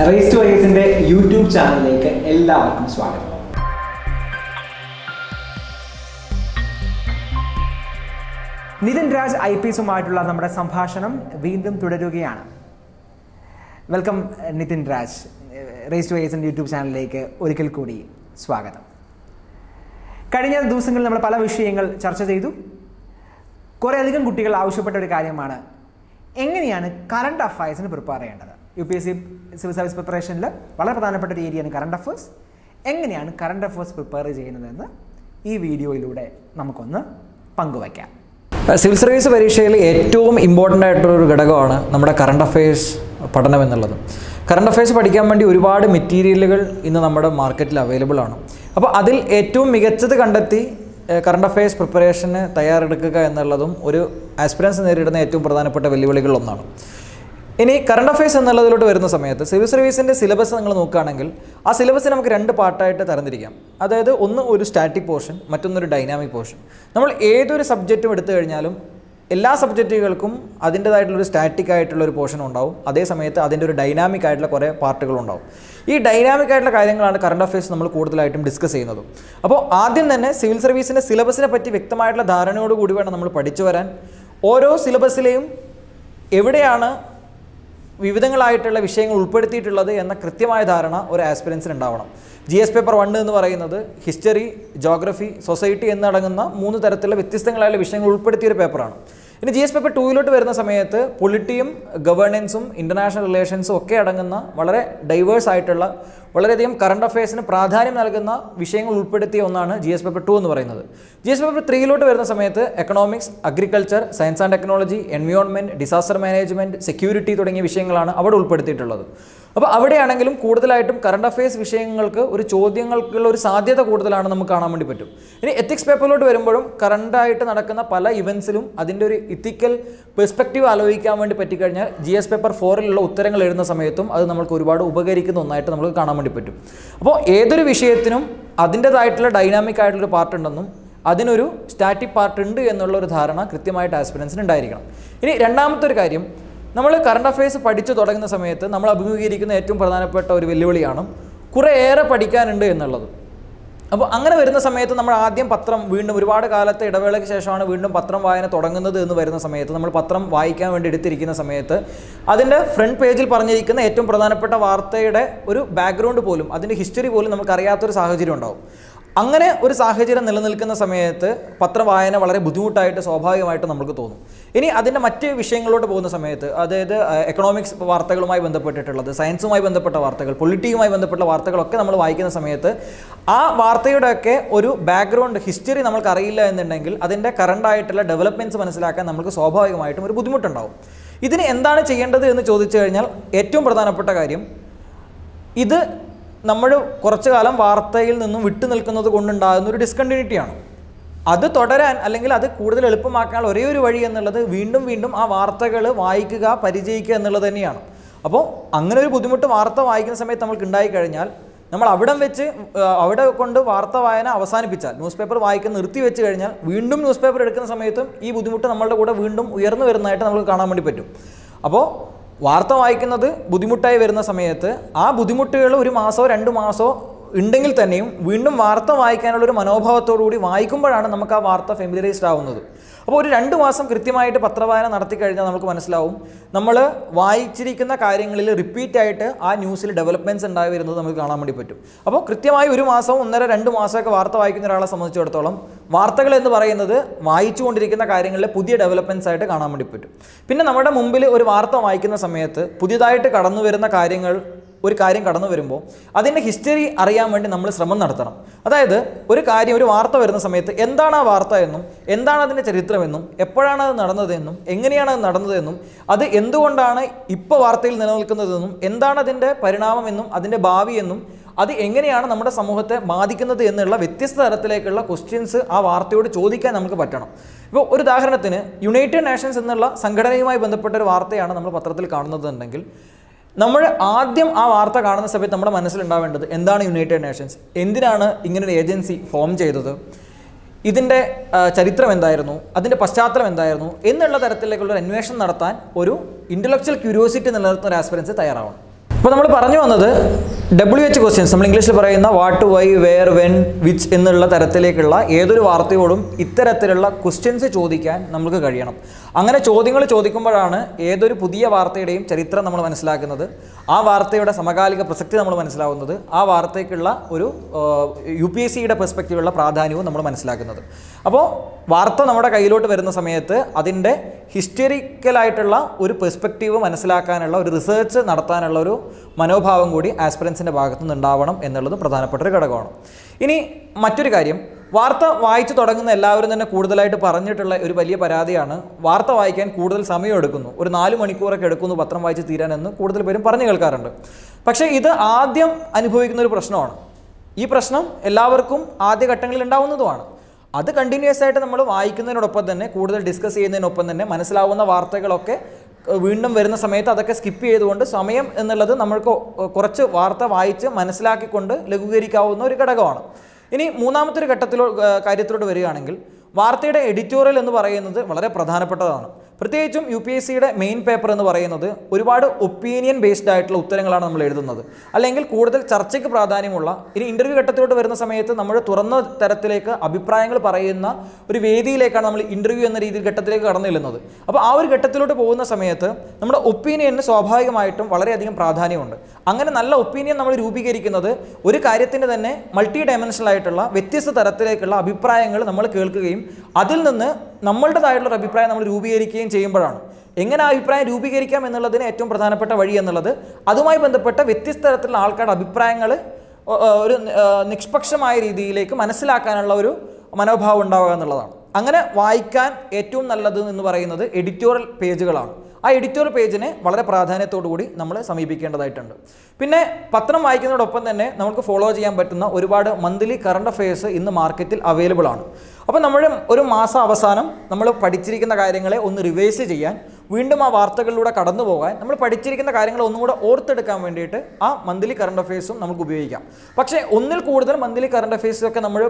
raise to റേസിന്റെ YouTube ചാനലിലേക്ക് എല്ലാവർക്കും സ്വാഗതം നിതിൻ രാജ് ഐ പി എസുമായിട്ടുള്ള നമ്മുടെ സംഭാഷണം വീണ്ടും തുടരുകയാണ് welcome Nithin Raj race to റേസിൻ്റെ യൂട്യൂബ് ചാനലിലേക്ക് ഒരിക്കൽ കൂടി സ്വാഗതം കഴിഞ്ഞ ദിവസങ്ങളിൽ നമ്മൾ പല വിഷയങ്ങൾ ചർച്ച ചെയ്തു കുറേ അധികം കുട്ടികൾ ആവശ്യപ്പെട്ട ഒരു കാര്യമാണ് എങ്ങനെയാണ് കറണ്ട് അഫയേഴ്സിന് പ്രിപ്പയർ ചെയ്യേണ്ടത് U P S C civil service പ്രിപ്പറേഷനിൽ വളരെ പ്രധാനപ്പെട്ട ഒരു ഏരിയയാണ് കറണ്ട് അഫയേഴ്സ് എങ്ങനെയാണ് കറണ്ട് അഫയേഴ്സ് പ്രിപ്പയർ ചെയ്യുന്നതെന്ന് ഈ വീഡിയോയിലൂടെ നമുക്കൊന്ന് പങ്കുവയ്ക്കാം സിവിൽ സർവീസ് പരീക്ഷയിൽ ഏറ്റവും ഇമ്പോർട്ടൻ്റ് ആയിട്ടുള്ള ഒരു ഘടകമാണ് നമ്മുടെ കറണ്ട് അഫയേഴ്സ് പഠനം എന്നുള്ളത് കറണ്ട് അഫയേഴ്സ് പഠിക്കാൻ വേണ്ടി ഒരുപാട് മെറ്റീരിയലുകൾ ഇന്ന് നമ്മുടെ മാർക്കറ്റിൽ അവൈലബിൾ ആണ് അപ്പോൾ അതിൽ ഏറ്റവും മികച്ചത് കണ്ടെത്തി കറണ്ട് അഫയേഴ്സ് പ്രിപ്പറേഷന് തയ്യാറെടുക്കുക എന്നുള്ളതും ഒരു ആസ്പിറൻസ് നേരിടുന്ന ഏറ്റവും പ്രധാനപ്പെട്ട വെല്ലുവിളികളിലൊന്നാണ് ഇനി കറണ്ട് അഫയേഴ്സ് എന്നുള്ളതിലോട്ട് വരുന്ന സമയത്ത് സിവിൽ സർവീസിൻ്റെ സിലബസ് നിങ്ങൾ നോക്കുകയാണെങ്കിൽ ആ സിലബസ് നമുക്ക് രണ്ട് പാർട്ടായിട്ട് തരംതിരിക്കാം അതായത് ഒന്ന് ഒരു സ്റ്റാറ്റിക് പോർഷൻ മറ്റൊന്നൊരു ഡൈനാമിക് പോർഷൻ നമ്മൾ ഏതൊരു സബ്ജക്റ്റും എടുത്തു കഴിഞ്ഞാലും എല്ലാ സബ്ജക്റ്റുകൾക്കും അതിൻ്റേതായിട്ടുള്ളൊരു സ്റ്റാറ്റിക് ആയിട്ടുള്ള ഒരു പോർഷൻ ഉണ്ടാവും അതേ സമയത്ത് അതിൻ്റെ ഒരു ഡൈനാമിക് ആയിട്ടുള്ള കുറേ പാർട്ടുകളുണ്ടാവും ഈ ഡൈനാമിക് ആയിട്ടുള്ള കാര്യങ്ങളാണ് കറണ്ട് അഫയേഴ്സ് നമ്മൾ കൂടുതലായിട്ടും ഡിസ്കസ് ചെയ്യുന്നത് അപ്പോൾ ആദ്യം തന്നെ സിവിൽ സർവീസിൻ്റെ സിലബസിനെ പറ്റി വ്യക്തമായിട്ടുള്ള ധാരണയോടുകൂടി വേണം നമ്മൾ പഠിച്ചു വരാൻ ഓരോ സിലബസിലെയും എവിടെയാണ് വിവിധങ്ങളായിട്ടുള്ള വിഷയങ്ങൾ ഉൾപ്പെടുത്തിയിട്ടുള്ളത് എന്ന കൃത്യമായ ധാരണ ഒരു ആസ്പിറൻസിന് ഉണ്ടാവണം ജി എസ് പേപ്പർ വൺ എന്ന് പറയുന്നത് ഹിസ്റ്ററി ജോഗ്രഫി സൊസൈറ്റി എന്നടങ്ങുന്ന മൂന്ന് തരത്തിലുള്ള വ്യത്യസ്തങ്ങളായ വിഷയങ്ങൾ ഉൾപ്പെടുത്തിയ ഒരു പേപ്പറാണ് ഇനി ജി എസ് പേപ്പർ ടൂവിലോട്ട് വരുന്ന സമയത്ത് പൊളിറ്റിയും ഗവേണൻസും ഇൻ്റർനാഷണൽ റിലേഷൻസും ഒക്കെ അടങ്ങുന്ന വളരെ ഡൈവേഴ്സ് ആയിട്ടുള്ള വളരെയധികം കറണ്ട് അഫയേഴ്സിന് പ്രാധാന്യം നൽകുന്ന വിഷയങ്ങൾ ഉൾപ്പെടുത്തിയ ഒന്നാണ് ജി എസ് പേപ്പർ ടു എന്ന് പറയുന്നത് ജി എസ് പേപ്പർ ത്രീയിലോട്ട് വരുന്ന സമയത്ത് economics agriculture science and technology environment disaster management security തുടങ്ങിയ വിഷയങ്ങളാണ് അവിടെ ഉൾപ്പെടുത്തിയിട്ടുള്ളത് അപ്പോൾ അവിടെയാണെങ്കിലും കൂടുതലായിട്ടും കറണ്ട് അഫയേഴ്സ് വിഷയങ്ങൾക്ക് ഒരു ചോദ്യങ്ങൾക്കുള്ള ഒരു സാധ്യത കൂടുതലാണ് നമുക്ക് കാണാൻ വേണ്ടി പറ്റും ഇനി എത്തിക്സ് പേപ്പറിലോട്ട് വരുമ്പോഴും കറണ്ടായിട്ട് നടക്കുന്ന പല ഇവൻസിലും അതിൻ്റെ ഒരു ഇത്തിക്കൽ പെർസ്പെക്റ്റീവ് ആലോചിക്കാൻ വേണ്ടി പറ്റിക്കഴിഞ്ഞാൽ ജി എസ് പേപ്പർ ഫോറിലുള്ള ഉത്തരങ്ങൾ എഴുതുന്ന സമയത്തും അത് നമുക്ക് ഒരുപാട് ഉപകരിക്കുന്ന ഒന്നായിട്ട് നമുക്ക് കാണാൻ വേണ്ടി പറ്റും അപ്പോൾ ഏതൊരു വിഷയത്തിനും അതിൻ്റേതായിട്ടുള്ള ഡൈനാമിക് ആയിട്ടുള്ളൊരു പാർട്ട് ഉണ്ടെന്നും അതിനൊരു സ്റ്റാറ്റിക് പാർട്ട് ഉണ്ട് എന്നുള്ള ഒരു ധാരണ കൃത്യമായിട്ട് ആസ്പിറൻസിന് ഉണ്ടായിരിക്കണം ഇനി രണ്ടാമത്തെ ഒരു കാര്യം നമ്മൾ കറണ്ട് അഫയേഴ്സ് പഠിച്ചു തുടങ്ങുന്ന സമയത്ത് നമ്മൾ അഭിമുഖീകരിക്കുന്ന ഏറ്റവും പ്രധാനപ്പെട്ട ഒരു വെല്ലുവിളിയാണ് കുറേയേറെ പഠിക്കാനുണ്ട് എന്നുള്ളത് അപ്പോൾ അങ്ങനെ വരുന്ന സമയത്ത് നമ്മൾ ആദ്യം പത്രം വീണ്ടും ഒരുപാട് കാലത്തെ ഇടവേളയ്ക്ക് ശേഷമാണ് വീണ്ടും പത്രം വായന തുടങ്ങുന്നത് എന്ന് വരുന്ന സമയത്ത് നമ്മൾ പത്രം വായിക്കാൻ വേണ്ടി എടുത്തിരിക്കുന്ന സമയത്ത് അതിൻ്റെ ഫ്രണ്ട് പേജിൽ പറഞ്ഞിരിക്കുന്ന ഏറ്റവും പ്രധാനപ്പെട്ട വാർത്തയുടെ ഒരു ബാക്ക്ഗ്രൗണ്ട് പോലും അതിൻ്റെ ഹിസ്റ്ററി പോലും നമുക്ക് അറിയാത്തൊരു സാഹചര്യം ഉണ്ടാവും അങ്ങനെ ഒരു സാഹചര്യം നിലനിൽക്കുന്ന സമയത്ത് പത്രവായന വളരെ ബുദ്ധിമുട്ടായിട്ട് സ്വാഭാവികമായിട്ട് നമുക്ക് തോന്നും ഇനി അതിൻ്റെ മറ്റ് വിഷയങ്ങളിലോട്ട് പോകുന്ന സമയത്ത് അതായത് എക്കണോമിക്സ് വാർത്തകളുമായി ബന്ധപ്പെട്ടിട്ടുള്ളത് സയൻസുമായി ബന്ധപ്പെട്ട വാർത്തകൾ പൊളിറ്റിക്കുമായി ബന്ധപ്പെട്ട വാർത്തകളൊക്കെ നമ്മൾ വായിക്കുന്ന സമയത്ത് ആ വാർത്തയുടെയൊക്കെ ഒരു ബാക്ക്ഗ്രൗണ്ട് ഹിസ്റ്ററി നമ്മൾക്ക് അറിയില്ല എന്നുണ്ടെങ്കിൽ അതിൻ്റെ കറണ്ടായിട്ടുള്ള ഡെവലപ്മെൻറ്റ്സ് മനസ്സിലാക്കാൻ നമുക്ക് സ്വാഭാവികമായിട്ടും ഒരു ബുദ്ധിമുട്ടുണ്ടാവും ഇതിന് എന്താണ് ചെയ്യേണ്ടത് എന്ന് ചോദിച്ചു കഴിഞ്ഞാൽ ഏറ്റവും പ്രധാനപ്പെട്ട കാര്യം ഇത് നമ്മൾ കുറച്ചു കാലം വാർത്തയിൽ നിന്നും വിട്ടു നിൽക്കുന്നത് കൊണ്ടുണ്ടാകുന്ന ഒരു ഡിസ്കണ്ടിന്യൂറ്റിയാണ് അത് തുടരാൻ അല്ലെങ്കിൽ അത് കൂടുതൽ എളുപ്പമാക്കാനുള്ള ഒരേ ഒരു വഴി എന്നുള്ളത് വീണ്ടും വീണ്ടും ആ വാർത്തകൾ വായിക്കുക പരിചയിക്കുക എന്നുള്ളത് തന്നെയാണ് അപ്പോൾ അങ്ങനെ ഒരു ബുദ്ധിമുട്ട് വാർത്ത വായിക്കുന്ന സമയത്ത് നമ്മൾക്ക് ഉണ്ടായിക്കഴിഞ്ഞാൽ നമ്മൾ അവിടം വെച്ച് അവിടെ കൊണ്ട് വാർത്ത വായന അവസാനിപ്പിച്ചാൽ ന്യൂസ് പേപ്പർ വായിക്കുന്ന നിർത്തി വെച്ച് കഴിഞ്ഞാൽ വീണ്ടും ന്യൂസ് പേപ്പർ എടുക്കുന്ന സമയത്തും ഈ ബുദ്ധിമുട്ട് നമ്മളുടെ കൂടെ വീണ്ടും ഉയർന്നു വരുന്നതായിട്ട് നമുക്ക് കാണാൻ വേണ്ടി പറ്റും അപ്പോൾ വാർത്ത വായിക്കുന്നത് ബുദ്ധിമുട്ടായി വരുന്ന സമയത്ത് ആ ബുദ്ധിമുട്ടുകൾ ഒരു മാസമോ രണ്ട് മാസമോ ഉണ്ടെങ്കിൽ തന്നെയും വീണ്ടും വാർത്ത വായിക്കാനുള്ള ഒരു മനോഭാവത്തോടു കൂടി വായിക്കുമ്പോഴാണ് നമുക്ക് ആ വാർത്ത ഫെമിലറൈസ്ഡ് ആവുന്നത് അപ്പോൾ ഒരു രണ്ട് മാസം കൃത്യമായിട്ട് പത്രവായന നടത്തി കഴിഞ്ഞാൽ നമുക്ക് മനസ്സിലാവും നമ്മൾ വായിച്ചിരിക്കുന്ന കാര്യങ്ങളിൽ റിപ്പീറ്റ് ആയിട്ട് ആ ന്യൂസിൽ ഡെവലപ്മെൻറ്റ്സ് ഉണ്ടായി വരുന്നത് നമുക്ക് കാണാൻ വേണ്ടി പറ്റും അപ്പോൾ കൃത്യമായി ഒരു മാസം ഒന്നര രണ്ട് മാസമൊക്കെ വാർത്ത വായിക്കുന്ന ഒരാളെ സംബന്ധിച്ചിടത്തോളം വാർത്തകൾ എന്ന് പറയുന്നത് വായിച്ചുകൊണ്ടിരിക്കുന്ന കാര്യങ്ങളിലെ പുതിയ ഡെവലപ്മെൻറ്റ്സ് ആയിട്ട് കാണാൻ വേണ്ടി പറ്റും പിന്നെ നമ്മുടെ മുമ്പിൽ ഒരു വാർത്ത വായിക്കുന്ന സമയത്ത് പുതിയതായിട്ട് കടന്നു വരുന്ന കാര്യങ്ങൾ ഒരു കാര്യം കടന്നു വരുമ്പോൾ അതിൻ്റെ ഹിസ്റ്ററി അറിയാൻ വേണ്ടി നമ്മൾ ശ്രമം നടത്തണം അതായത് ഒരു കാര്യം ഒരു വാർത്ത വരുന്ന സമയത്ത് എന്താണ് ആ വാർത്ത എന്നും എന്താണ് അതിൻ്റെ ചരിത്രമെന്നും എപ്പോഴാണ് അത് നടന്നതെന്നും എങ്ങനെയാണ് അത് നടന്നതെന്നും അത് എന്തുകൊണ്ടാണ് ഇപ്പോൾ വാർത്തയിൽ നിലനിൽക്കുന്നതെന്നും എന്താണ് അതിൻ്റെ പരിണാമമെന്നും അതിൻ്റെ ഭാവിയെന്നും അത് എങ്ങനെയാണ് നമ്മുടെ സമൂഹത്തെ ബാധിക്കുന്നത് എന്നുള്ള വ്യത്യസ്ത തരത്തിലേക്കുള്ള ക്വസ്റ്റ്യൻസ് ആ വാർത്തയോട് ചോദിക്കാൻ നമുക്ക് പറ്റണം ഇപ്പോൾ ഒരു ഉദാഹരണത്തിന് യുണൈറ്റഡ് നേഷൻസ് എന്നുള്ള സംഘടനയുമായി ബന്ധപ്പെട്ട ഒരു വാർത്തയാണ് നമ്മൾ പത്രത്തിൽ കാണുന്നതെന്നുണ്ടെങ്കിൽ നമ്മൾ ആദ്യം ആ വാർത്ത കാണുന്ന സമയത്ത് നമ്മുടെ മനസ്സിലുണ്ടാവേണ്ടത് എന്താണ് യുണൈറ്റഡ് നേഷൻസ് എന്തിനാണ് ഇങ്ങനൊരു ഏജൻസി ഫോം ചെയ്തത് ഇതിൻ്റെ ആ, ചരിത്രം എന്തായിരുന്നു അതിൻ്റെ പശ്ചാത്തലം എന്തായിരുന്നു എന്നുള്ള തരത്തിലേക്കുള്ള ഒരു അന്വേഷണം നടത്താൻ ഒരു ഇൻ്റലക്ച്വൽ ക്യൂരിയോസിറ്റി നിലനിർത്തുന്ന ഒരു ആസ്പിറൻസ് തയ്യാറാവണം അപ്പോൾ നമ്മൾ പറഞ്ഞു വന്നത് ഡബ്ല്യു എച്ച് ക്വസ്റ്റ്യൻസ് നമ്മൾ ഇംഗ്ലീഷിൽ പറയുന്ന what why where when which എന്നുള്ള തരത്തിലേക്കുള്ള ഏതൊരു വാർത്തയോടും ഇത്തരത്തിലുള്ള ക്വസ്റ്റ്യൻസ് ചോദിക്കാൻ നമുക്ക് കഴിയണം അങ്ങനെ ചോദ്യങ്ങൾ ചോദിക്കുമ്പോഴാണ് ഏതൊരു പുതിയ വാർത്തയുടെയും ചരിത്രം നമ്മൾ മനസ്സിലാക്കുന്നത് ആ വാർത്തയുടെ സമകാലിക പ്രസക്തി നമ്മൾ മനസ്സിലാവുന്നത് ആ വാർത്തയ്ക്കുള്ള ഒരു യു പി എസ് സിയുടെ പെർസ്പെക്റ്റീവുള്ള പ്രാധാന്യവും നമ്മൾ മനസ്സിലാക്കുന്നത് അപ്പോൾ വാർത്ത നമ്മുടെ കയ്യിലോട്ട് വരുന്ന സമയത്ത് അതിൻ്റെ ഹിസ്റ്ററിക്കലായിട്ടുള്ള ഒരു പെർസ്പെക്റ്റീവ് മനസ്സിലാക്കാനുള്ള ഒരു റിസർച്ച് നടത്താനുള്ള ഒരു മനോഭാവം കൂടി ആസ്പിറൻസിൻ്റെ ഭാഗത്തു നിന്ന് ഉണ്ടാവണം എന്നുള്ളത് പ്രധാനപ്പെട്ട ഒരു ഘടകമാണ് ഇനി മറ്റൊരു കാര്യം വാർത്ത വായിച്ചു തുടങ്ങുന്ന എല്ലാവരും തന്നെ കൂടുതലായിട്ട് പറഞ്ഞിട്ടുള്ള ഒരു വലിയ പരാതിയാണ് വാർത്ത വായിക്കാൻ കൂടുതൽ സമയം എടുക്കുന്നു ഒരു നാല് മണിക്കൂറൊക്കെ എടുക്കുന്നു പത്രം വായിച്ച് തീരാനെന്ന് കൂടുതൽ പേരും പറഞ്ഞു കേൾക്കാറുണ്ട് പക്ഷേ ഇത് ആദ്യം അനുഭവിക്കുന്ന ഒരു പ്രശ്നമാണ് ഈ പ്രശ്നം എല്ലാവർക്കും ആദ്യഘട്ടങ്ങളിൽ ഉണ്ടാവുന്നതുമാണ് അത് കണ്ടിന്യൂസ് ആയിട്ട് നമ്മൾ വായിക്കുന്നതിനോടൊപ്പം തന്നെ കൂടുതൽ ഡിസ്കസ് ചെയ്യുന്നതിനൊപ്പം തന്നെ മനസ്സിലാവുന്ന വാർത്തകളൊക്കെ ഏഹ്, വീണ്ടും വരുന്ന സമയത്ത് അതൊക്കെ സ്കിപ്പ് ചെയ്തുകൊണ്ട് സമയം എന്നുള്ളത് നമ്മൾക്ക് കുറച്ച് വാർത്ത വായിച്ച് മനസ്സിലാക്കിക്കൊണ്ട് ലഘൂകരിക്കാവുന്ന ഒരു ഘടകമാണ് ഇനി മൂന്നാമത്തെ ഒരു ഘട്ടത്തിലോ ഏഹ്, കാര്യത്തിലോട്ട് വരികയാണെങ്കിൽ വാർത്തയുടെ എഡിറ്റോറിയൽ എന്ന് പറയുന്നത് വളരെ പ്രധാനപ്പെട്ടതാണ് പ്രത്യേകിച്ചും യു പി എസ് സിയുടെ മെയിൻ പേപ്പർ എന്ന് പറയുന്നത് ഒരുപാട് ഒപ്പീനിയൻ ബേസ്ഡ് ആയിട്ടുള്ള ഉത്തരങ്ങളാണ് നമ്മൾ എഴുതുന്നത് അല്ലെങ്കിൽ കൂടുതൽ ചർച്ചയ്ക്ക് പ്രാധാന്യമുള്ള ഇനി ഇൻ്റർവ്യൂ ഘട്ടത്തിലോട്ട് വരുന്ന സമയത്ത് നമ്മൾ തുറന്ന തരത്തിലേക്ക് അഭിപ്രായങ്ങൾ പറയുന്ന ഒരു വേദിയിലേക്കാണ് നമ്മൾ ഇൻ്റർവ്യൂ എന്ന രീതിയിൽ ഘട്ടത്തിലേക്ക് കടന്നു ചെല്ലുന്നത് അപ്പോൾ ആ ഒരു ഘട്ടത്തിലോട്ട് പോകുന്ന സമയത്ത് നമ്മുടെ ഒപ്പീനിയന് സ്വാഭാവികമായിട്ടും വളരെയധികം പ്രാധാന്യമുണ്ട് അങ്ങനെ നല്ല ഒപ്പീനിയൻ നമ്മൾ രൂപീകരിക്കുന്നത് ഒരു കാര്യത്തിന് തന്നെ മൾട്ടി ഡയമെൻഷണൽ ആയിട്ടുള്ള വ്യത്യസ്ത തരത്തിലേക്കുള്ള അഭിപ്രായങ്ങൾ നമ്മൾ കേൾക്കുകയും അതിൽ നിന്ന് നമ്മളുടേതായിട്ടുള്ള ഒരു അഭിപ്രായം നമ്മൾ രൂപീകരിക്കുകയും ചെയ്യുമ്പോഴാണ് എങ്ങനെ ആ അഭിപ്രായം രൂപീകരിക്കാം എന്നുള്ളതിന് ഏറ്റവും പ്രധാനപ്പെട്ട വഴി എന്നുള്ളത് അതുമായി ബന്ധപ്പെട്ട വ്യത്യസ്ത തരത്തിലുള്ള ആൾക്കാരുടെ അഭിപ്രായങ്ങൾ ഒ- ഒ- ഒരു ആ, നിഷ്പക്ഷമായ രീതിയിലേക്ക് മനസ്സിലാക്കാനുള്ള ഒരു മനോഭാവം ഉണ്ടാവുക എന്നുള്ളതാണ് അങ്ങനെ വായിക്കാൻ ഏറ്റവും നല്ലത് എന്ന് പറയുന്നത് എഡിറ്റോറിയൽ പേജുകളാണ് ആ എഡിറ്റോറിയൽ പേജിനെ വളരെ പ്രാധാന്യത്തോടു കൂടി നമ്മൾ സമീപിക്കേണ്ടതായിട്ടുണ്ട് പിന്നെ പത്രം വായിക്കുന്നതോടൊപ്പം തന്നെ നമുക്ക് ഫോളോ ചെയ്യാൻ പറ്റുന്ന ഒരുപാട് മന്ത്ലി കറണ്ട് അഫയേഴ്സ് ഇന്ന് മാർക്കറ്റിൽ അവൈലബിൾ ആണ് അപ്പോൾ നമ്മൾ ഒരു മാസം അവസാനം നമ്മൾ പഠിച്ചിരിക്കുന്ന കാര്യങ്ങളെ ഒന്ന് റിവൈസ് ചെയ്യാൻ വീണ്ടും ആ വാർത്തകളിലൂടെ കടന്നു പോകാൻ നമ്മൾ പഠിച്ചിരിക്കുന്ന കാര്യങ്ങൾ ഒന്നും കൂടെ ഓർത്തെടുക്കാൻ വേണ്ടിയിട്ട് ആ മന്ത്ലി കറണ്ട് അഫയേഴ്സും നമുക്ക് ഉപയോഗിക്കാം പക്ഷേ ഒന്നിൽ കൂടുതൽ മന്ത്ലി കറണ്ട് അഫയേഴ്സൊക്കെ നമ്മൾ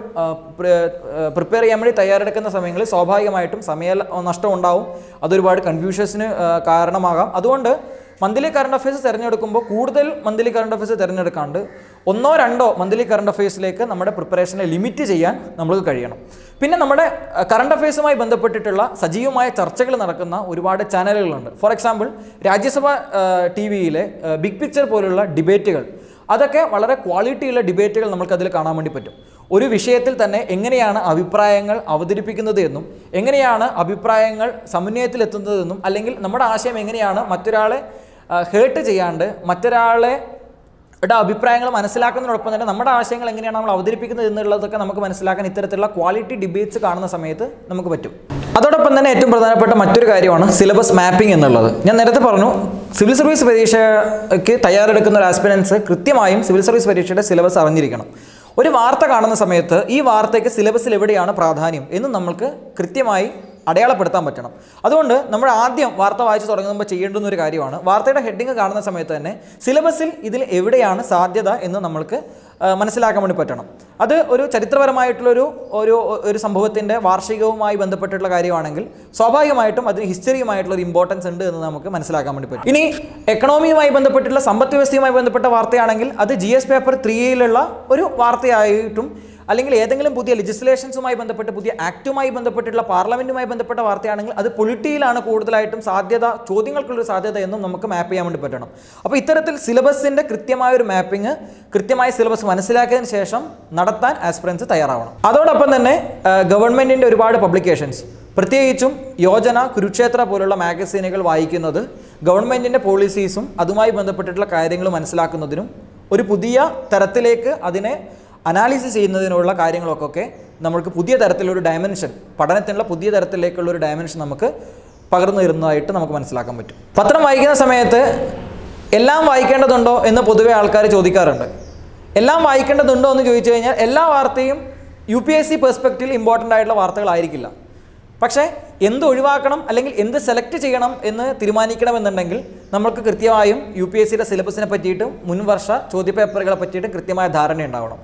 പ്രിപ്പയർ ചെയ്യാൻ വേണ്ടി തയ്യാറെടുക്കുന്ന സമയങ്ങളിൽ സ്വാഭാവികമായിട്ടും സമയ നഷ്ടം ഉണ്ടാവും അതൊരുപാട് കൺഫ്യൂഷൻസിന് കാരണമാകാം അതുകൊണ്ട് മന്ത്ലി കറണ്ട് അഫയേഴ്സ് തിരഞ്ഞെടുക്കുമ്പോൾ കൂടുതൽ മന്ത്ലി കറണ്ട് അഫയേഴ്സ് തിരഞ്ഞെടുക്കാണ്ട് ഒന്നോ രണ്ടോ മന്ത്ലി കറണ്ട് അഫയേഴ്സിലേക്ക് നമ്മുടെ പ്രിപ്പറേഷനെ ലിമിറ്റ് ചെയ്യാൻ നമുക്ക് കഴിയണം പിന്നെ നമ്മുടെ കറണ്ട് അഫയേഴ്സുമായി ബന്ധപ്പെട്ടിട്ടുള്ള സജീവമായ ചർച്ചകൾ നടക്കുന്ന ഒരുപാട് ചാനലുകളുണ്ട് ഫോർ എക്സാമ്പിൾ രാജ്യസഭ ടി വിയിലെ ബിഗ് പിക്ചർ പോലുള്ള ഡിബേറ്റുകൾ അതൊക്കെ വളരെ ക്വാളിറ്റിയുള്ള ഡിബേറ്റുകൾ നമുക്ക് അതിൽ കാണാൻ വേണ്ടി പറ്റും ഒരു വിഷയത്തിൽ തന്നെ എങ്ങനെയാണ് അഭിപ്രായങ്ങൾ അവതരിപ്പിക്കുന്നത് എന്നും എങ്ങനെയാണ് അഭിപ്രായങ്ങൾ സമന്വയത്തിലെത്തുന്നതെന്നും അല്ലെങ്കിൽ നമ്മുടെ ആശയം എങ്ങനെയാണ് മറ്റൊരാളെ ഹേർട്ട് ചെയ്യാണ്ട് മറ്റൊരാളെ യുടെ അഭിപ്രായങ്ങൾ മനസ്സിലാക്കുന്നതിനോടൊപ്പം തന്നെ നമ്മുടെ ആശയങ്ങൾ എങ്ങനെയാണ് നമ്മൾ അവതരിപ്പിക്കുന്നത് എന്നുള്ളതൊക്കെ നമുക്ക് മനസ്സിലാക്കാൻ ഇത്തരത്തിലുള്ള ക്വാളിറ്റി ഡിബേറ്റ്സ് കാണുന്ന സമയത്ത് നമുക്ക് പറ്റും അതോടൊപ്പം തന്നെ ഏറ്റവും പ്രധാനപ്പെട്ട മറ്റൊരു കാര്യമാണ് സിലബസ് മാപ്പിംഗ് എന്നുള്ളത് ഞാൻ നേരത്തെ പറഞ്ഞു സിവിൽ സർവീസ് പരീക്ഷയ്ക്ക് തയ്യാറെടുക്കുന്ന ഒരു ആസ്പിരൻസ് കൃത്യമായും സിവിൽ സർവീസ് പരീക്ഷയുടെ സിലബസ് അറിഞ്ഞിരിക്കണം ഒരു വാർത്ത കാണുന്ന സമയത്ത് ഈ വാർത്തയ്ക്ക് സിലബസിൽ എവിടെയാണ് പ്രാധാന്യം എന്ന് നമ്മൾക്ക് കൃത്യമായി അടയാളപ്പെടുത്താൻ പറ്റണം അതുകൊണ്ട് നമ്മൾ ആദ്യം വാർത്ത വായിച്ചു തുടങ്ങുമ്പോൾ ചെയ്യേണ്ടുന്ന ഒരു കാര്യമാണ് വാർത്തയുടെ ഹെഡിങ് കാണുന്ന സമയത്ത് തന്നെ സിലബസിൽ ഇതിൽ എവിടെയാണ് സാധ്യത എന്ന് നമ്മൾക്ക് ആ, മനസ്സിലാക്കാൻ വേണ്ടി പറ്റണം അത് ഒരു ചരിത്രപരമായിട്ടുള്ളൊരു ഒരു ഒരു സംഭവത്തിൻ്റെ വാർഷികവുമായി ബന്ധപ്പെട്ടിട്ടുള്ള കാര്യമാണെങ്കിൽ സ്വാഭാവികമായിട്ടും അതിന് ഹിസ്റ്ററിയുമായിട്ടുള്ള ഒരു ഇമ്പോർട്ടൻസ് ഉണ്ട് എന്ന് നമുക്ക് മനസ്സിലാക്കാൻ വേണ്ടി പറ്റും ഇനി എക്കണോമിയുമായി ബന്ധപ്പെട്ടുള്ള സമ്പദ് വ്യവസ്ഥയുമായി ബന്ധപ്പെട്ട വാർത്തയാണെങ്കിൽ അത് ജി എസ് പേപ്പർ ത്രീയിലുള്ള ഒരു വാർത്തയായിട്ടും അല്ലെങ്കിൽ ഏതെങ്കിലും പുതിയ ലെജിസ്ലേഷൻസുമായി ബന്ധപ്പെട്ട് പുതിയ ആക്റ്റുമായി ബന്ധപ്പെട്ടിട്ടുള്ള പാർലമെന്റുമായി ബന്ധപ്പെട്ട വാർത്തയാണെങ്കിൽ അത് പൊളിറ്റിയിലാണ് കൂടുതലായിട്ടും സാധ്യത ചോദ്യങ്ങൾക്കുള്ളൊരു സാധ്യത എന്നും നമുക്ക് മാപ്പ് ചെയ്യാൻ വേണ്ടി പറ്റണം അപ്പോൾ ഇത്തരത്തിൽ സിലബസിൻ്റെ കൃത്യമായ ഒരു മാപ്പിംഗ് കൃത്യമായ സിലബസ് മനസ്സിലാക്കിയതിന് ശേഷം നടത്താൻ ആസ്പിറൻസ് തയ്യാറാവണം അതോടൊപ്പം തന്നെ ഗവൺമെൻറ്റിൻ്റെ ഒരുപാട് പബ്ലിക്കേഷൻസ് പ്രത്യേകിച്ചും യോജന കുരുക്ഷേത്ര പോലുള്ള മാഗസീനുകൾ വായിക്കുന്നത് ഗവൺമെൻറ്റിൻ്റെ പോളിസീസും അതുമായി ബന്ധപ്പെട്ടിട്ടുള്ള കാര്യങ്ങൾ മനസ്സിലാക്കുന്നതിനും ഒരു പുതിയ തരത്തിലേക്ക് അതിനെ അനാലിസിസ് ചെയ്യുന്നതിനുള്ള കാര്യങ്ങളൊക്കെ നമുക്ക് പുതിയ തരത്തിലൊരു ഡയമെൻഷൻ പഠനത്തിനുള്ള പുതിയ തരത്തിലേക്കുള്ള ഒരു ഡയമെൻഷൻ നമുക്ക് പകർന്നു തരുന്നതായിട്ട് നമുക്ക് മനസ്സിലാക്കാൻ പറ്റും പത്രം വായിക്കുന്ന സമയത്ത് എല്ലാം വായിക്കേണ്ടതുണ്ടോ എന്ന് പൊതുവെ ആൾക്കാർ ചോദിക്കാറുണ്ട് എല്ലാം വായിക്കേണ്ടതുണ്ടോ എന്ന് ചോദിച്ചു കഴിഞ്ഞാൽ എല്ലാ വാർത്തയും യു പി എസ് സി പെർസ്പെക്റ്റീവിൽ ഇമ്പോർട്ടൻ്റ് ആയിട്ടുള്ള വാർത്തകളായിരിക്കില്ല പക്ഷേ എന്ത് ഒഴിവാക്കണം അല്ലെങ്കിൽ എന്ത് സെലക്ട് ചെയ്യണം എന്ന് തീരുമാനിക്കണമെന്നുണ്ടെങ്കിൽ നമുക്ക് കൃത്യമായും യു പി എസ് സിയുടെ സിലബസിനെ പറ്റിയിട്ടും മുൻവർഷ ചോദ്യപേപ്പറുകളെ പറ്റിയിട്ടും കൃത്യമായ ധാരണ ഉണ്ടാവണം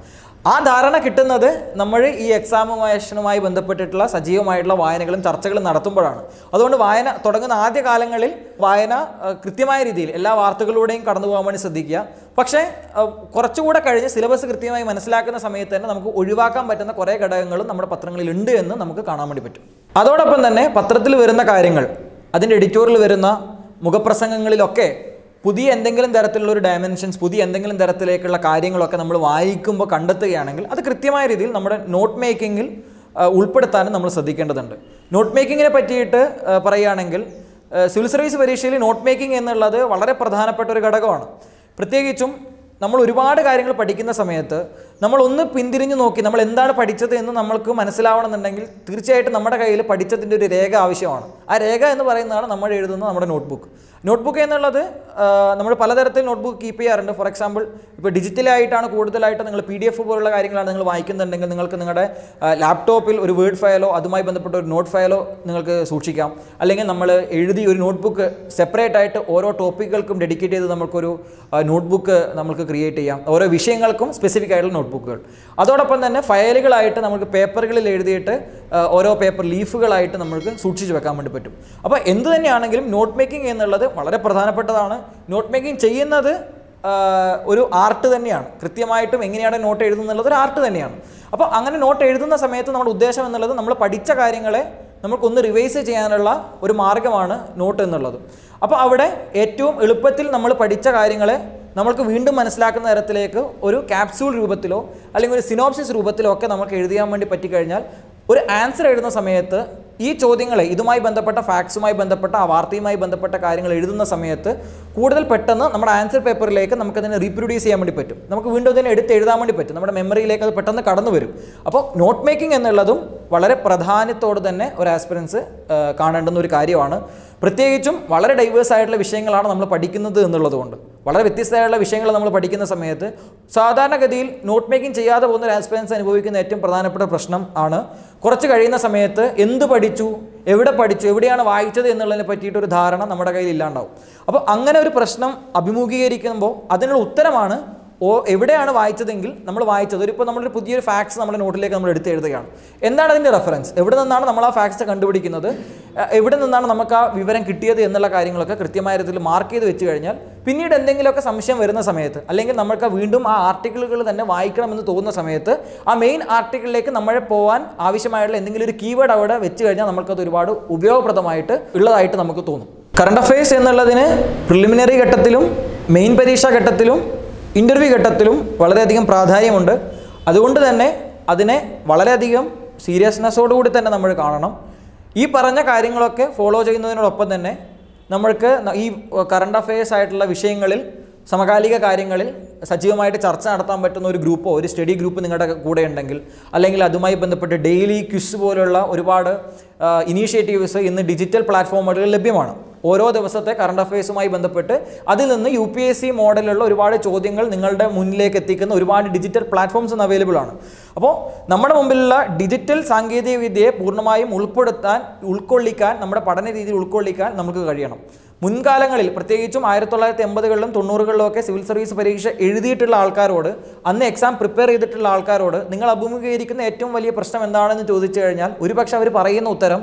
ആ ധാരണ കിട്ടുന്നത് നമ്മൾ ഈ എക്സാമുമായി ബന്ധപ്പെട്ടിട്ടുള്ള സജീവമായിട്ടുള്ള വായനകളും ചർച്ചകളും നടത്തുമ്പോഴാണ് അതുകൊണ്ട് വായന തുടങ്ങുന്ന ആദ്യ കാലങ്ങളിൽ വായന ആ, കൃത്യമായ രീതിയിൽ എല്ലാ വാർത്തകളിലൂടെയും കടന്നു പോകാൻ വേണ്ടി ശ്രദ്ധിക്കുക പക്ഷേ ആ, കുറച്ചുകൂടെ കഴിഞ്ഞ് സിലബസ് കൃത്യമായി മനസ്സിലാക്കുന്ന സമയത്ത് തന്നെ നമുക്ക് ഒഴിവാക്കാൻ പറ്റുന്ന കുറേ ഘടകങ്ങളും നമ്മുടെ പത്രങ്ങളിൽ ഉണ്ട് എന്ന് നമുക്ക് കാണാൻ വേണ്ടി പറ്റും അതോടൊപ്പം തന്നെ പത്രത്തിൽ വരുന്ന കാര്യങ്ങൾ അതിൻ്റെ എഡിറ്റോറിയൽ വരുന്ന മുഖപ്രസംഗങ്ങളിലൊക്കെ പുതിയ എന്തെങ്കിലും തരത്തിലുള്ള ഒരു ഡയമെൻഷൻസ് പുതിയ എന്തെങ്കിലും തരത്തിലേക്കുള്ള കാര്യങ്ങളൊക്കെ നമ്മൾ വായിക്കുമ്പോൾ കണ്ടെത്തുകയാണെങ്കിൽ അത് കൃത്യമായ രീതിയിൽ നമ്മുടെ നോട്ട് മേക്കിങ്ങിൽ ഉൾപ്പെടുത്താനും നമ്മൾ ശ്രദ്ധിക്കേണ്ടതുണ്ട് നോട്ട് മേക്കിങ്ങിനെ പറ്റിയിട്ട് ആ, പറയുകയാണെങ്കിൽ ആ, സിവിൽ സർവീസ് പരീക്ഷയിൽ നോട്ട് മേക്കിംഗ് എന്നുള്ളത് വളരെ പ്രധാനപ്പെട്ട ഒരു ഘടകമാണ് പ്രത്യേകിച്ചും നമ്മൾ ഒരുപാട് കാര്യങ്ങൾ പഠിക്കുന്ന സമയത്ത് നമ്മൾ ഒന്ന് പിന്തിരിഞ്ഞു നോക്കി നമ്മൾ എന്താണ് പഠിച്ചത് എന്ന് നമ്മൾക്ക് മനസ്സിലാവണമെന്നുണ്ടെങ്കിൽ തീർച്ചയായിട്ടും നമ്മുടെ കയ്യിൽ പഠിച്ചതിൻ്റെ ഒരു രേഖ ആവശ്യമാണ് ആ രേഖ എന്ന് പറയുന്നതാണ് നമ്മൾ എഴുതുന്ന നമ്മുടെ നോട്ട്ബുക്ക് നോട്ട്ബുക്ക് എന്നുള്ളത് നമ്മൾ പലതരത്തിൽ നോട്ട്ബുക്ക് കീപ്പ് ചെയ്യാറുണ്ട് ഫോർ എക്സാമ്പിൾ ഇപ്പോൾ ഡിജിറ്റലായിട്ടാണ് കൂടുതലായിട്ട് നിങ്ങൾ പി ഡി എഫ് പോലുള്ള കാര്യങ്ങളാണ് നിങ്ങൾ വായിക്കുന്നുണ്ടെങ്കിൽ നിങ്ങൾക്ക് നിങ്ങളുടെ ലാപ്ടോപ്പിൽ ഒരു വേർഡ് ഫയലോ അതുമായി ബന്ധപ്പെട്ട ഒരു നോട്ട് ഫയലോ നിങ്ങൾക്ക് സൂക്ഷിക്കാം അല്ലെങ്കിൽ നമ്മൾ എഴുതി ഒരു നോട്ട്ബുക്ക് സെപ്പറേറ്റ് ആയിട്ട് ഓരോ ടോപ്പിക്കുകൾക്കും ഡെഡിക്കേറ്റ് ചെയ്ത് നമുക്കൊരു നോട്ട്ബുക്ക് നമുക്ക് ക്രിയേറ്റ് ചെയ്യാം ഓരോ വിഷയങ്ങൾക്കും സ്പെസിഫിക് ആയിട്ടുള്ള നോട്ട്ബുക്കുകൾ അതോടൊപ്പം തന്നെ ഫയലുകളായിട്ട് നമുക്ക് പേപ്പറുകളിൽ എഴുതിയിട്ട് ആ, ഓരോ പേപ്പർ ലീഫുകളായിട്ട് നമുക്ക് സൂക്ഷിച്ച് വെക്കാൻ വേണ്ടി പറ്റും അപ്പോൾ എന്ത് തന്നെയാണെങ്കിലും നോട്ട് മേക്കിംഗ് എന്നുള്ളത് വളരെ പ്രധാനപ്പെട്ടതാണ് നോട്ട് മേക്കിംഗ് ചെയ്യുന്നത് ആ, ഒരു ആർട്ട് തന്നെയാണ് കൃത്യമായിട്ടും എങ്ങനെയാണ് നോട്ട് എഴുതുന്നുള്ളത് ഒരു ആർട്ട് തന്നെയാണ് അപ്പോൾ അങ്ങനെ നോട്ട് എഴുതുന്ന സമയത്ത് നമ്മുടെ ഉദ്ദേശം എന്നുള്ളത് നമ്മൾ പഠിച്ച കാര്യങ്ങളെ നമുക്കൊന്ന് റിവൈസ് ചെയ്യാനുള്ള ഒരു മാർഗ്ഗമാണ് നോട്ട് എന്നുള്ളത് അപ്പോൾ അവിടെ ഏറ്റവും എളുപ്പത്തിൽ നമ്മൾ പഠിച്ച കാര്യങ്ങളെ നമ്മൾക്ക് വീണ്ടും മനസ്സിലാക്കുന്ന തരത്തിലേക്ക് ഒരു ക്യാപ്സ്യൂൾ രൂപത്തിലോ അല്ലെങ്കിൽ ഒരു സിനോപ്സിസ് രൂപത്തിലോ ഒക്കെ നമുക്ക് എഴുതിയാൻ വേണ്ടി പറ്റിക്കഴിഞ്ഞാൽ ഒരു ആൻസർ എഴുതുന്ന സമയത്ത് ഈ ചോദ്യങ്ങളെ ഇതുമായി ബന്ധപ്പെട്ട ഫാക്ട്സുമായി ബന്ധപ്പെട്ട ആ വാർത്തയുമായി ബന്ധപ്പെട്ട കാര്യങ്ങൾ എഴുതുന്ന സമയത്ത് കൂടുതൽ പെട്ടെന്ന് നമ്മുടെ ആൻസർ പേപ്പറിലേക്ക് നമുക്കതിനെ റീപ്രൊഡ്യൂസ് ചെയ്യാൻ വേണ്ടി പറ്റും നമുക്ക് വീണ്ടും അതിനെ എടുത്ത് എഴുതാൻ വേണ്ടി പറ്റും നമ്മുടെ മെമ്മറിയിലേക്ക് അത് പെട്ടെന്ന് കടന്നു വരും അപ്പോൾ നോട്ട് മേക്കിംഗ് എന്നുള്ളതും വളരെ പ്രാധാന്യത്തോട് തന്നെ ഒരു ആസ്പിറൻസ് കാണേണ്ടുന്ന ഒരു കാര്യമാണ് പ്രത്യേകിച്ചും വളരെ ഡൈവേഴ്സ് ആയിട്ടുള്ള വിഷയങ്ങളാണ് നമ്മൾ പഠിക്കുന്നത് എന്നുള്ളതുകൊണ്ട് വളരെ വ്യത്യസ്തമായുള്ള വിഷയങ്ങൾ നമ്മൾ പഠിക്കുന്ന സമയത്ത് സാധാരണഗതിയിൽ നോട്ട് മേക്കിംഗ് ചെയ്യാതെ പോകുന്ന ഒരു ആസ്പിറൻസ് അനുഭവിക്കുന്ന ഏറ്റവും പ്രധാനപ്പെട്ട പ്രശ്നം ആണ് കുറച്ച് കഴിയുന്ന സമയത്ത് എന്ത് പഠിച്ചു എവിടെ പഠിച്ചു എവിടെയാണ് വായിച്ചത് എന്നുള്ളതിനെ പറ്റിയിട്ട് ഒരു ധാരണ നമ്മുടെ കയ്യിൽ ഇല്ലാണ്ടാവും അപ്പോൾ അങ്ങനെ ഒരു പ്രശ്നം അഭിമുഖീകരിക്കുമ്പോൾ അതിനുള്ള ഉത്തരമാണ് ഓ എവിടെയാണ് വായിച്ചതെങ്കിൽ നമ്മൾ വായിച്ചത് ഒരു ഇപ്പോൾ നമ്മളൊരു പുതിയൊരു ഫാക്ട്സ് നമ്മുടെ നോട്ടിലേക്ക് നമ്മൾ എടുത്ത് എഴുതുകയാണ് എന്താണ് അതിൻ്റെ റെഫറൻസ് എവിടെ നിന്നാണ് നമ്മൾ ആ ഫാക്ട്സ് കണ്ടുപിടിക്കുന്നത് അഹ് എവിടെ നിന്നാണ് നമുക്ക് ആ വിവരം കിട്ടിയത് എന്നുള്ള കാര്യങ്ങളൊക്കെ കൃത്യമായ രീതിയിൽ മാർക്ക് ചെയ്ത് വെച്ച് കഴിഞ്ഞാൽ പിന്നീട് എന്തെങ്കിലുമൊക്കെ സംശയം വരുന്ന സമയത്ത് അല്ലെങ്കിൽ നമുക്ക് വീണ്ടും ആ ആർട്ടിക്കിളുകൾ തന്നെ വായിക്കണമെന്ന് തോന്നുന്ന സമയത്ത് ആ മെയിൻ ആർട്ടിക്കിളിലേക്ക് നമ്മളെ പോകാൻ ആവശ്യമായിട്ടുള്ള എന്തെങ്കിലും ഒരു കീവേഡ് അവിടെ വെച്ച് കഴിഞ്ഞാൽ നമുക്കത് ഒരുപാട് ഉപയോഗപ്രദമായിട്ട് ഉള്ളതായിട്ട് നമുക്ക് തോന്നും കറണ്ട് അഫയേഴ്സ് എന്നുള്ളതിന് പ്രിലിമിനറി ഘട്ടത്തിലും മെയിൻ പരീക്ഷാ ഘട്ടത്തിലും ഇൻ്റർവ്യൂ ഘട്ടത്തിലും വളരെയധികം പ്രാധാന്യമുണ്ട് അതുകൊണ്ട് തന്നെ അതിനെ വളരെയധികം സീരിയസ്നെസ്സോടുകൂടി തന്നെ നമ്മൾ കാണണം ഈ പറഞ്ഞ കാര്യങ്ങളൊക്കെ ഫോളോ ചെയ്യുന്നതിനോടൊപ്പം തന്നെ നമ്മൾക്ക് ന- ഈ കറണ്ട് അഫയേഴ്സ് ആയിട്ടുള്ള വിഷയങ്ങളിൽ സമകാലിക കാര്യങ്ങളിൽ സജീവമായിട്ട് ചർച്ച നടത്താൻ പറ്റുന്ന ഒരു ഗ്രൂപ്പോ ഒരു സ്റ്റഡി ഗ്രൂപ്പ് നിങ്ങളുടെ കൂടെ ഉണ്ടെങ്കിൽ അല്ലെങ്കിൽ അതുമായി ബന്ധപ്പെട്ട് ഡെയിലി ക്വിസ് പോലുള്ള ഒരുപാട് ഇനീഷ്യേറ്റീവ്സ് ഇന്ന് ഡിജിറ്റൽ പ്ലാറ്റ്ഫോമുകളിൽ ലഭ്യമാണ് ഓരോ ദിവസത്തെ കറണ്ട് അഫയേഴ്സുമായി ബന്ധപ്പെട്ട് അതിൽ നിന്ന് യു പി എസ് സി മോഡലുള്ള ഒരുപാട് ചോദ്യങ്ങൾ നിങ്ങളുടെ മുന്നിലേക്ക് എത്തിക്കുന്ന ഒരുപാട് ഡിജിറ്റൽ പ്ലാറ്റ്ഫോംസ് ഇന്ന് അവൈലബിൾ ആണ് അപ്പോൾ നമ്മുടെ മുമ്പിലുള്ള ഡിജിറ്റൽ സാങ്കേതിക വിദ്യയെ പൂർണ്ണമായും ഉൾപ്പെടുത്താൻ ഉൾക്കൊള്ളിക്കാൻ നമ്മുടെ പഠന രീതിയിൽ ഉൾക്കൊള്ളിക്കാൻ നമുക്ക് കഴിയണം മുൻകാലങ്ങളിൽ പ്രത്യേകിച്ചും ആയിരത്തി തൊള്ളായിരത്തി എൺപതുകളിലും തൊണ്ണൂറുകളിലും ഒക്കെ സിവിൽ സർവീസ് പരീക്ഷ എഴുതിയിട്ടുള്ള ആൾക്കാരോട് അന്ന് എക്സാം പ്രിപ്പയർ ചെയ്തിട്ടുള്ള ആൾക്കാരോട് നിങ്ങൾ അഭിമുഖീകരിക്കുന്ന ഏറ്റവും വലിയ പ്രശ്നം എന്താണെന്ന് ചോദിച്ചു കഴിഞ്ഞാൽ ഒരുപക്ഷെ അവർ പറയുന്ന ഉത്തരം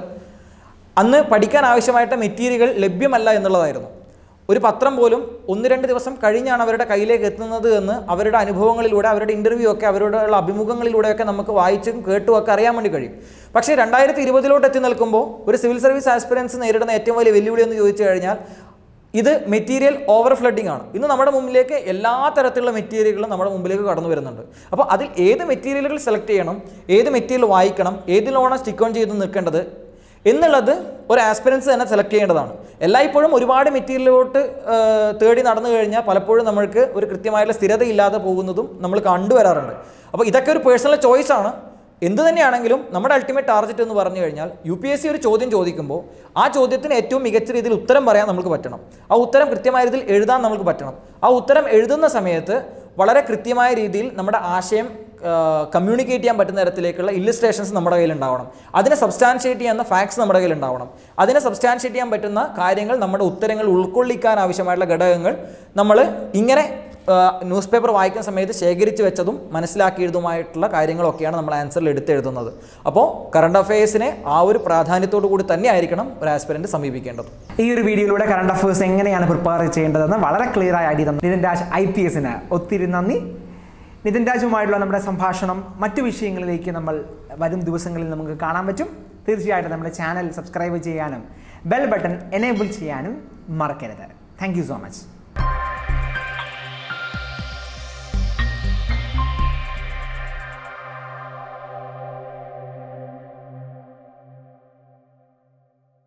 അന്ന് പഠിക്കാൻ ആവശ്യമായിട്ട് മെറ്റീരിയലുകൾ ലഭ്യമല്ല എന്നുള്ളതായിരുന്നു ഒരു പത്രം പോലും ഒന്ന് രണ്ട് ദിവസം കഴിഞ്ഞാണ് അവരുടെ കയ്യിലേക്ക് എത്തുന്നത് എന്ന് അവരുടെ അനുഭവങ്ങളിലൂടെ അവരുടെ ഇൻ്റർവ്യൂ ഒക്കെ അവരോടുള്ള അഭിമുഖങ്ങളിലൂടെയൊക്കെ നമുക്ക് വായിച്ചും കേട്ടും ഒക്കെ അറിയാൻ വേണ്ടി കഴിയും പക്ഷേ രണ്ടായിരത്തി ഇരുപതിലോട്ട് എത്തി നിൽക്കുമ്പോൾ ഒരു സിവിൽ സർവീസ് ആസ്പിറൻസ് നേരിടുന്ന ഏറ്റവും വലിയ വെല്ലുവിളി എന്ന് ചോദിച്ചു കഴിഞ്ഞാൽ ഇത് മെറ്റീരിയൽ ഓവർ ഫ്ലഡിംഗ് ആണ് ഇന്ന് നമ്മുടെ മുമ്പിലേക്ക് എല്ലാ തരത്തിലുള്ള മെറ്റീരിയലുകളും നമ്മുടെ മുമ്പിലേക്ക് കടന്നു വരുന്നുണ്ട് അപ്പോൾ അതിൽ ഏത് മെറ്റീരിയലുകൾ സെലക്ട് ചെയ്യണം ഏത് മെറ്റീരിയൽ വായിക്കണം ഏതിലാണ് സ്റ്റിക്ക് ഓൺ ചെയ്ത് നിൽക്കേണ്ടത് എന്നുള്ളത് ഒരു ആസ്പിറൻസ് തന്നെ സെലക്ട് ചെയ്യേണ്ടതാണ് എല്ലായ്പ്പോഴും ഒരുപാട് മെറ്റീരിയലിലോട്ട് തേടി നടന്നു കഴിഞ്ഞാൽ പലപ്പോഴും നമ്മൾക്ക് ഒരു കൃത്യമായിട്ടുള്ള സ്ഥിരതയില്ലാതെ പോകുന്നതും നമ്മൾ കണ്ടുവരാറുണ്ട് അപ്പോൾ ഇതൊക്കെ ഒരു പേഴ്സണൽ ചോയ്സ് ആണ് എന്ത് തന്നെയാണെങ്കിലും നമ്മുടെ അൾട്ടിമേറ്റ് ടാർഗറ്റ് എന്ന് പറഞ്ഞു കഴിഞ്ഞാൽ യു പി എസ് സി ഒരു ചോദ്യം ചോദിക്കുമ്പോൾ ആ ചോദ്യത്തിന് ഏറ്റവും മികച്ച രീതിയിൽ ഉത്തരം പറയാൻ നമുക്ക് പറ്റണം ആ ഉത്തരം കൃത്യമായ രീതിയിൽ എഴുതാൻ നമുക്ക് പറ്റണം ആ ഉത്തരം എഴുതുന്ന സമയത്ത് വളരെ കൃത്യമായ രീതിയിൽ നമ്മുടെ ആശയം കമ്മ്യൂണിക്കേറ്റ് ചെയ്യാൻ പറ്റുന്ന തരത്തിലേക്കുള്ള ഇല്ലുസ്ട്രേഷൻസ് നമ്മുടെ കയ്യിൽ ഉണ്ടാവണം അതിനെ സബ്സ്റ്റാൻഷിയേറ്റ് ചെയ്യുന്ന ഫാക്ട്സ് നമ്മുടെ കയ്യിൽ ഉണ്ടാവണം അതിനെ സബ്സ്റ്റാൻഷിയേറ്റ് ചെയ്യാൻ പറ്റുന്ന കാര്യങ്ങൾ നമ്മുടെ ഉത്തരങ്ങൾ ഉൾക്കൊള്ളിക്കാൻ ആവശ്യമായിട്ടുള്ള ഘടകങ്ങൾ നമ്മൾ ഇങ്ങനെ ന്യൂസ് പേപ്പർ വായിക്കുന്ന സമയത്ത് ശേഖരിച്ച് വെച്ചതും മനസ്സിലാക്കിയതുമായിട്ടുള്ള കാര്യങ്ങളൊക്കെയാണ് നമ്മൾ ആൻസറിൽ എടുത്തെഴുതുന്നത് അപ്പോൾ കറണ്ട് അഫയേഴ്സിനെ ആ ഒരു പ്രാധാന്യത്തോടു കൂടി തന്നെ ആയിരിക്കണം ഒരു ആസ്പിരൻറ്റ് സമീപിക്കേണ്ടത് ഈ ഒരു വീഡിയോയിലൂടെ കറണ്ട് അഫയേഴ്സ് എങ്ങനെയാണ് പ്രിപ്പയർ ചെയ്യേണ്ടതെന്ന് വളരെ ക്ലിയർ ആയി ഐഡിയ തന്നു നിതിൻ രാജ് ഐ പി എസിന് ഒത്തിരി നന്ദി നിതിൻ രാജുമായിട്ടുള്ള നമ്മുടെ സംഭാഷണം മറ്റു വിഷയങ്ങളിലേക്ക് നമ്മൾ വരും ദിവസങ്ങളിൽ നമുക്ക് കാണാൻ പറ്റും തീർച്ചയായിട്ടും നമ്മുടെ ചാനൽ സബ്സ്ക്രൈബ് ചെയ്യാനും ബെൽ ബട്ടൺ എനേബിൾ ചെയ്യാനും മറക്കരുത് താങ്ക് യു സോ മച്ച്